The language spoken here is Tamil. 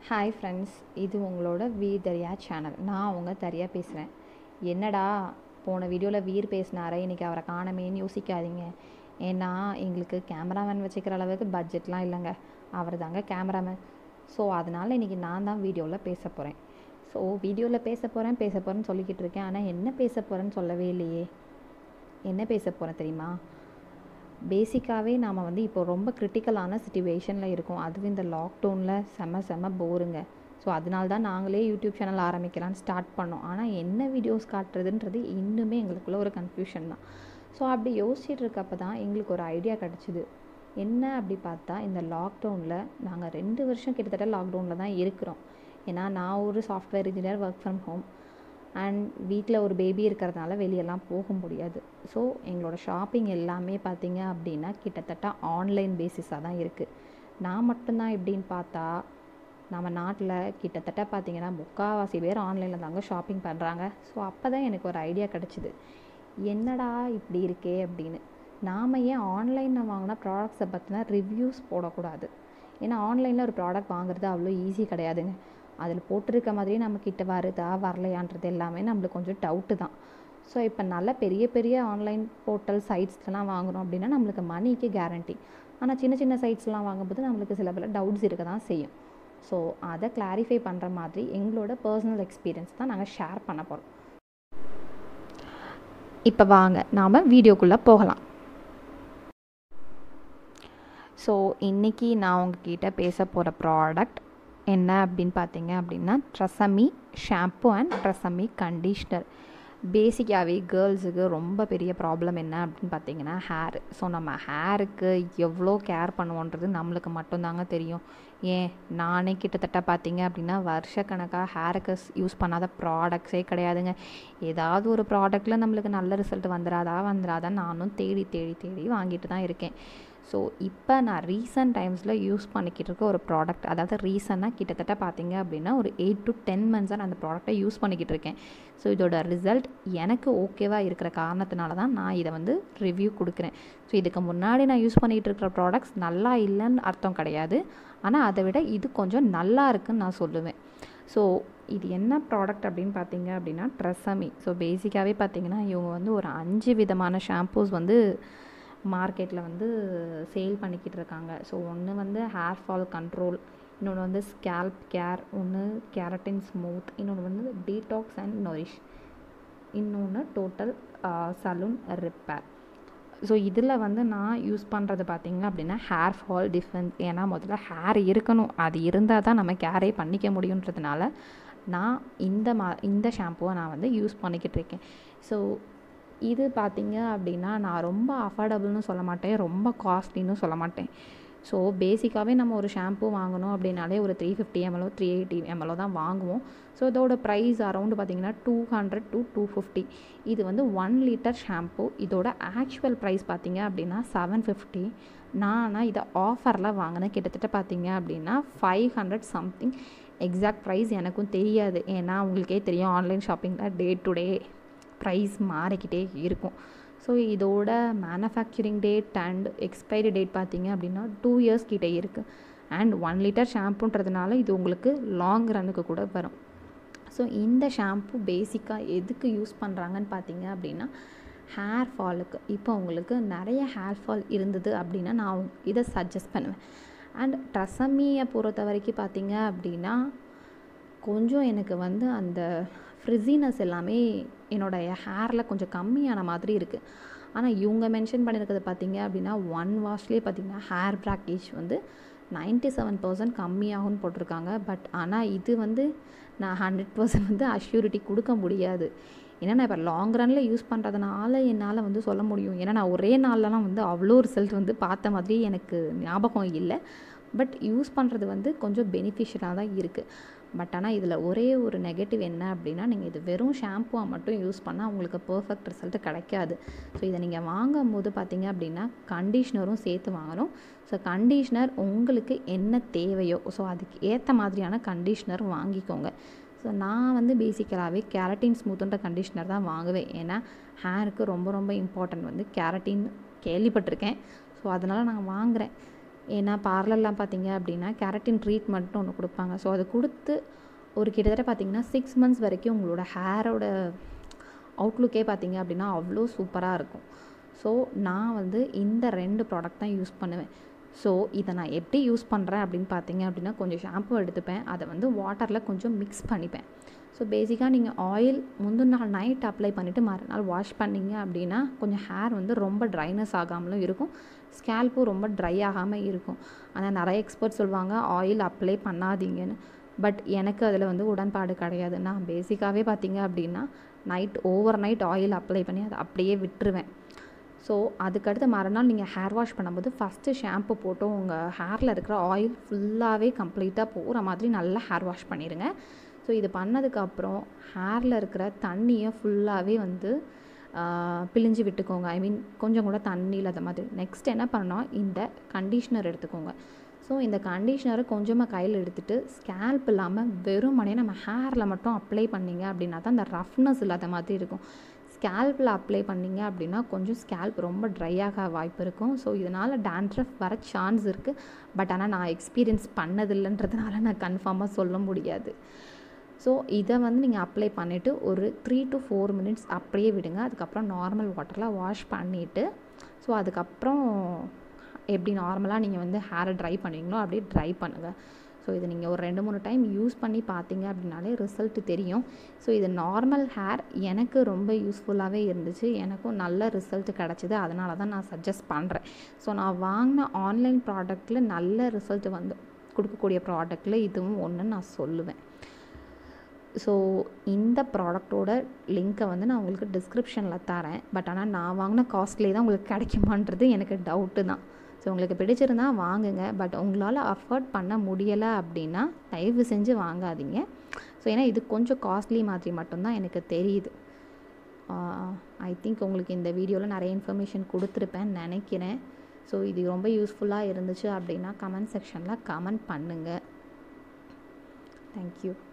ஹாய் ஃப்ரெண்ட்ஸ் இது உங்களோட வீர் தரியா சேனல் நான் அவங்க தரியா பேசுகிறேன் என்னடா போன வீடியோவில் வீர் பேசினாரே இன்றைக்கி அவரை காணமேன்னு யோசிக்காதீங்க ஏன்னா எங்களுக்கு கேமராமேன் வச்சுக்கிற அளவுக்கு பட்ஜெட்லாம் இல்லைங்க அவர் தாங்க கேமராமேன் ஸோ அதனால் இன்றைக்கி நான் தான் வீடியோவில் பேச போகிறேன் ஸோ வீடியோவில் பேச போகிறேன் பேச போகிறேன்னு சொல்லிக்கிட்டு இருக்கேன் ஆனால் என்ன பேச போகிறேன்னு சொல்லவே இல்லையே என்ன பேச போகிறேன் தெரியுமா பேசிக்காகவே நாம் வந்து இப்போ ரொம்ப கிரிட்டிக்கலான சுச்சுவேஷனில் இருக்கோம் அதுவும் இந்த லாக்டவுனில் செம செம போருங்க ஸோ அதனால தான் நாங்களே யூடியூப் சேனல் ஆரம்பிக்கலான்னு ஸ்டார்ட் பண்ணோம் ஆனால் என்ன வீடியோஸ் காட்டுறதுன்றது இன்னுமே எங்களுக்குள்ள ஒரு கன்ஃபியூஷன் தான் ஸோ அப்படி யோசிச்சுட்டு இருக்கப்போ தான் எங்களுக்கு ஒரு ஐடியா கிடச்சிது என்ன அப்படி பார்த்தா இந்த லாக்டவுனில் நாங்கள் ரெண்டு வருஷம் கிட்டத்தட்ட லாக்டவுனில் தான் இருக்கிறோம் ஏன்னா நான் ஒரு software engineer work from home and வீட்டில் ஒரு பேபி இருக்கிறதுனால வெளியெல்லாம் போக முடியாது ஸோ எங்களோட ஷாப்பிங் எல்லாமே பார்த்தீங்க அப்படின்னா கிட்டத்தட்ட ஆன்லைன் பேசிஸாக தான் இருக்குது நான் மட்டும்தான் எப்படின்னு பார்த்தா நம்ம நாட்டில் கிட்டத்தட்ட பார்த்தீங்கன்னா முக்கால்வாசி பேர் ஆன்லைனில் தாங்க ஷாப்பிங் பண்ணுறாங்க ஸோ அப்போ தான் எனக்கு ஒரு ஐடியா கிடச்சிது என்னடா இப்படி இருக்கே அப்படின்னு நாம் ஏன் ஆன்லைனில் வாங்கினா ப்ராடக்ட்ஸை பற்றின ரிவ்யூஸ் போடக்கூடாது ஏன்னா ஆன்லைனில் ஒரு ப்ராடக்ட் வாங்குறது அவ்வளோ ஈஸி கிடையாதுங்க அதில் போட்டிருக்க மாதிரியே நம்ம கிட்ட வருதா வரலையான்றது எல்லாமே நம்மளுக்கு கொஞ்சம் டவுட்டு தான் ஸோ இப்போ நல்ல பெரிய பெரிய ஆன்லைன் போர்ட்டல் சைட்ஸ்லாம் வாங்குகிறோம் அப்படின்னா நம்மளுக்கு மணிக்கு கேரண்டி ஆனால் சின்ன சின்ன சைட்ஸ்லாம் வாங்கும்போது நம்மளுக்கு சில பல டவுட்ஸ் இருக்க தான் செய்யும் ஸோ அதை கிளாரிஃபை பண்ணுற மாதிரி எங்களோட பர்சனல் எக்ஸ்பீரியன்ஸ் தான் நாங்கள் ஷேர் பண்ண போகிறோம் இப்போ வாங்க நாம் வீடியோக்குள்ளே போகலாம் ஸோ இன்றைக்கி நான் உங்ககிட்ட பேச போகிற ப்ராடக்ட் என்ன அப்படின்னு பார்த்தீங்க அப்படின்னா Tresemme shampoo and Tresemme conditioner பேசிக்காகவே கேர்ள்ஸுக்கு ரொம்ப பெரிய ப்ராப்ளம் என்ன அப்படின்னு பார்த்தீங்கன்னா ஹேர் ஸோ நம்ம ஹேருக்கு எவ்வளோ கேர் பண்ணுவோன்றது நம்மளுக்கு மட்டும்தாங்க தெரியும் ஏன் நானே கிட்டத்தட்ட பார்த்தீங்க அப்படின்னா வருஷக்கணக்காக ஹேருக்கு யூஸ் பண்ணாத ப்ராடக்ட்ஸே கிடையாதுங்க ஏதாவது ஒரு ப்ராடக்ட்டில் நம்மளுக்கு நல்ல ரிசல்ட் வந்துடாதா வந்துடாதா நானும் தேடி தேடி தேடி வாங்கிட்டு தான் இருக்கேன் ஸோ இப்போ நான் ரீசன்ட் டைம்ஸில் யூஸ் பண்ணிக்கிட்டு இருக்க ஒரு ப்ராடக்ட் அதாவது ரீசனாக கிட்டத்தட்ட பார்த்தீங்க அப்படின்னா ஒரு எயிட் டு டென் மந்த்ஸாக நான் அந்த ப்ராடக்ட்டை யூஸ் பண்ணிக்கிட்டு இருக்கேன் ஸோ இதோட ரிசல்ட் எனக்கு ஓகேவாக இருக்கிற காரணத்தினால தான் நான் இதை வந்து ரிவ்யூ கொடுக்குறேன் ஸோ இதுக்கு முன்னாடி நான் யூஸ் பண்ணிகிட்டு இருக்கிற ப்ராடக்ட்ஸ் நல்லா இல்லைன்னு அர்த்தம் கிடையாது ஆனால் அதை விட இது கொஞ்சம் நல்லா இருக்குன்னு நான் சொல்லுவேன் ஸோ இது என்ன ப்ராடக்ட் அப்படின்னு பார்த்தீங்க அப்படின்னா ட்ரெஸ்ஸமி ஸோ பேசிக்காகவே பார்த்தீங்கன்னா இவங்க வந்து ஒரு அஞ்சு விதமான ஷாம்பூஸ் வந்து மார்க்கெட்டில் வந்து சேல் பண்ணிக்கிட்டு இருக்காங்க ஸோ ஒன்று வந்து ஹேர் ஃபால் கண்ட்ரோல் இன்னொன்று வந்து ஸ்கேல்ப் கேர் ஒன்று கேரட்டின் ஸ்மூத் இன்னொன்று வந்து டீடாக்ஸ் அண்ட் நொரிஷ் இன்னொன்று டோட்டல் சலூன் ரிப்பேர் ஸோ இதில் வந்து நான் யூஸ் பண்ணுறது பார்த்திங்க அப்படின்னா ஹேர் ஃபால் டிஃபென்ஸ் ஏன்னா முதல்ல ஹேர் இருக்கணும் அது இருந்தால் தான் நம்ம கேரே பண்ணிக்க முடியுன்றதுனால நான் இந்த மா இந்த ஷாம்புவை நான் வந்து யூஸ் பண்ணிக்கிட்டு இருக்கேன் ஸோ இது பார்த்திங்க அப்படின்னா நான் ரொம்ப அஃபோர்டபுள்னு சொல்ல மாட்டேன் ரொம்ப காஸ்ட்லின்னு சொல்ல மாட்டேன் ஸோ பேசிக்காகவே நம்ம ஒரு ஷாம்பு வாங்கணும் அப்படின்னாலே ஒரு த்ரீ ஃபிஃப்டி எம்எல்ஓ த்ரீ எயிட்டி எம்எல்ஓ தான் வாங்குவோம் ஸோ இதோட ப்ரைஸ் அரௌண்டு பார்த்திங்கன்னா two hundred to two fifty இது வந்து ஒன் லிட்டர் ஷாம்பு இதோட ஆக்சுவல் ப்ரைஸ் பார்த்திங்க அப்படின்னா செவன் ஃபிஃப்டி நான் இதை ஆஃபரில் வாங்கினேன் கிட்டத்தட்ட பார்த்திங்க அப்படின்னா five hundred something exact price எனக்கும் தெரியாது ஏன்னா உங்களுக்கே தெரியும் ஆன்லைன் ஷாப்பிங்கில் டே டு டே ப்ரைஸ் மாறிக்கிட்டே இருக்கும் ஸோ இதோட manufacturing date and expiry date பார்த்தீங்க அப்படின்னா டூ இயர்ஸ் கிட்டே இருக்குது அண்ட் ஒன் லிட்டர் ஷாம்புன்றதுனால இது உங்களுக்கு லாங் ரன்னுக்கு கூட வரும் ஸோ இந்த ஷாம்பு பேசிக்காக எதுக்கு யூஸ் பண்ணுறாங்கன்னு பார்த்தீங்க அப்படின்னா ஹேர் ஃபாலுக்கு இப்போ உங்களுக்கு நிறைய ஹேர் ஃபால் இருந்தது அப்படின்னா நான் இதை சஜஸ்ட் பண்ணுவேன் அண்ட் ட்ரஸமியை பொறுத்த வரைக்கும் பார்த்தீங்க அப்படின்னா கொஞ்சம் எனக்கு வந்து அந்த ஃப்ரிஸினஸ் எல்லாமே என்னோடய ஹேரில் கொஞ்சம் கம்மியான மாதிரி இருக்குது ஆனால் இவங்க மென்ஷன் பண்ணியிருக்கிறது பார்த்தீங்க அப்படின்னா ஒன் வாஷ்லேயே பார்த்தீங்கன்னா ஹேர் ப்ராக்கேஜ் வந்து நைன்ட்டி செவன் பர்சன்ட் கம்மியாகும்னு போட்டிருக்காங்க பட் ஆனால் இது வந்து நான் ஹண்ட்ரட் பர்சன்ட் வந்து அஷ்யூரிட்டி கொடுக்க முடியாது ஏன்னா நான் இப்போ லாங் ரனில் யூஸ் பண்ணுறதுனால என்னால் வந்து சொல்ல முடியும் ஏன்னா நான் ஒரே நாள்லலாம் வந்து அவ்வளோ ரிசல்ட் வந்து பார்த்த மாதிரி எனக்கு ஞாபகம் இல்லை பட் யூஸ் பண்ணுறது வந்து கொஞ்சம் பெனிஃபிஷியலாக தான் இருக்குது பட் ஆனால் இதில் ஒரே ஒரு நெகட்டிவ் என்ன அப்படின்னா நீங்கள் இது வெறும் ஷாம்புவாக மட்டும் யூஸ் பண்ணால் உங்களுக்கு பர்ஃபெக்ட் ரிசல்ட் கிடைக்காது ஸோ இதை நீங்கள் வாங்கும் போது பார்த்தீங்க அப்படின்னா கண்டிஷ்னரும் சேர்த்து வாங்கணும் ஸோ கண்டிஷ்னர் உங்களுக்கு என்ன தேவையோ ஸோ அதுக்கு ஏற்ற மாதிரியான கண்டிஷ்னர் வாங்கிக்கோங்க ஸோ நான் வந்து பேசிக்கலாகவே கேரட்டின் ஸ்மூத்துன்ற கண்டிஷ்னர் தான் வாங்குவேன் ஏன்னா ஹேருக்கு ரொம்ப ரொம்ப இம்பார்ட்டன்ட் வந்து கேரட்டின் கேள்விப்பட்டிருக்கேன் ஸோ அதனால் நான் வாங்குகிறேன் ஏன்னா பார்லர்லாம் பார்த்தீங்க அப்படின்னா கேரட்டின் ட்ரீட்மெண்ட்னு ஒன்று கொடுப்பாங்க ஸோ அது கொடுத்து ஒரு கிட்டத்தட்ட பார்த்தீங்கன்னா சிக்ஸ் மந்த்ஸ் வரைக்கும் உங்களோட ஹேரோட அவுட்லுக்கே பார்த்தீங்க அப்படின்னா அவ்வளோ சூப்பராக இருக்கும் ஸோ நான் வந்து இந்த ரெண்டு ப்ராடக்ட் தான் யூஸ் பண்ணுவேன் ஸோ இதை நான் எப்படி யூஸ் பண்ணுறேன் அப்படின்னு பார்த்தீங்க அப்படின்னா கொஞ்சம் ஷாம்பு எடுத்துப்பேன் அதை வந்து வாட்டரில் கொஞ்சம் மிக்ஸ் பண்ணிப்பேன் ஸோ பேசிக்காக நீங்கள் ஆயில் முந்தின நாள் நைட் அப்ளை பண்ணிவிட்டு மறுநாள் வாஷ் பண்ணிங்க அப்படின்னா கொஞ்சம் ஹேர் வந்து ரொம்ப ட்ரைனஸ் ஆகாமலும் இருக்கும் ஸ்கேல்ப்பும் ரொம்ப ட்ரை ஆகாமல் இருக்கும் ஆனால் நிறைய எக்ஸ்பர்ட் சொல்லுவாங்க ஆயில் அப்ளை பண்ணாதீங்கன்னு பட் எனக்கு அதில் வந்து உடன்பாடு கிடையாது நான் பேசிக்காகவே பார்த்தீங்க அப்படின்னா night over night oil apply பண்ணி அதை அப்படியே விட்டுருவேன் ஸோ அதுக்கடுத்து மறுநாள் நீங்கள் ஹேர் வாஷ் பண்ணும்போது ஃபஸ்ட்டு ஷாம்பு போட்டு உங்கள் ஹேரில் இருக்கிற ஆயில் ஃபுல்லாகவே கம்ப்ளீட்டாக போகிற மாதிரி நல்லா ஹேர் வாஷ் பண்ணிடுங்க ஸோ இது பண்ணதுக்கப்புறம் ஹேரில் இருக்கிற தண்ணியை ஃபுல்லாகவே வந்து பிழிஞ்சு விட்டுக்கோங்க ஐ மீன் கொஞ்சம் கூட தண்ணி இல்லாத மாதிரி நெக்ஸ்ட் என்ன பண்ணணும் இந்த கண்டிஷ்னர் எடுத்துக்கோங்க ஸோ இந்த கண்டிஷ்னரை கொஞ்சமாக கையில் எடுத்துகிட்டு ஸ்கேல்ப் இல்லாமல் வெறுமனே நம்ம ஹேரில் மட்டும் அப்ளை பண்ணிங்க அப்படின்னா தான் அந்த ரஃப்னஸ் இல்லாத மாதிரி இருக்கும் ஸ்கேல்பில் அப்ளை பண்ணிங்க அப்படின்னா கொஞ்சம் ஸ்கேல்ப் ரொம்ப ட்ரை ஆக வாய்ப்பு இருக்கும் ஸோ இதனால் டேண்ட்ரஃப் வர சான்ஸ் இருக்குது பட் ஆனால் நான் எக்ஸ்பீரியன்ஸ் பண்ணதில்லைன்றதுனால நான் கன்ஃபார்மாக சொல்ல முடியாது ஸோ இதை வந்து நீங்கள் அப்ளை பண்ணிவிட்டு ஒரு த்ரீ டு ஃபோர் மினிட்ஸ் அப்படியே விடுங்க அதுக்கப்புறம் நார்மல் வாட்டரில் வாஷ் பண்ணிவிட்டு ஸோ அதுக்கப்புறம் எப்படி நார்மலாக நீங்கள் வந்து ஹேரை ட்ரை பண்ணுவீங்களோ அப்படியே ட்ரை பண்ணுங்கள் ஸோ இதை நீங்கள் ஒரு ரெண்டு மூணு டைம் யூஸ் பண்ணி பார்த்தீங்க அப்படின்னாலே ரிசல்ட் தெரியும் ஸோ இது நார்மல் ஹேர் எனக்கு ரொம்ப யூஸ்ஃபுல்லாகவே இருந்துச்சு எனக்கும் நல்ல ரிசல்ட் கிடச்சிது அதனால தான் நான் சஜஸ்ட் பண்ணுறேன் ஸோ நான் வாங்கின ஆன்லைன் ப்ராடக்ட்டில் நல்ல ரிசல்ட் வந்து கொடுக்கக்கூடிய ப்ராடக்ட்டில் இதுவும் ஒன்று நான் சொல்லுவேன் ஸோ இந்த ப்ராடக்டோட லிங்க்கை வந்து நான் உங்களுக்கு டிஸ்கிரிப்ஷனில் தரேன் பட் ஆனால் நான் வாங்கின காஸ்ட்லேயே தான் உங்களுக்கு கிடைக்குமான்றது எனக்கு டவுட்டு தான் ஸோ உங்களுக்கு பிடிச்சிருந்தா வாங்குங்க பட் உங்களால் அஃபோர்ட் பண்ண முடியலை அப்படின்னா தயவு செஞ்சு வாங்காதீங்க ஸோ ஏன்னா இது கொஞ்சம் காஸ்ட்லி மாதிரி மட்டும்தான் எனக்கு தெரியுது ஐ திங்க் உங்களுக்கு இந்த வீடியோவில் நிறைய இன்ஃபர்மேஷன் கொடுத்துருப்பேன் நினைக்கிறேன் ஸோ இது ரொம்ப யூஸ்ஃபுல்லாக இருந்துச்சு அப்படின்னா கமெண்ட் செக்ஷனில் கமெண்ட் பண்ணுங்கள் தேங்க்யூ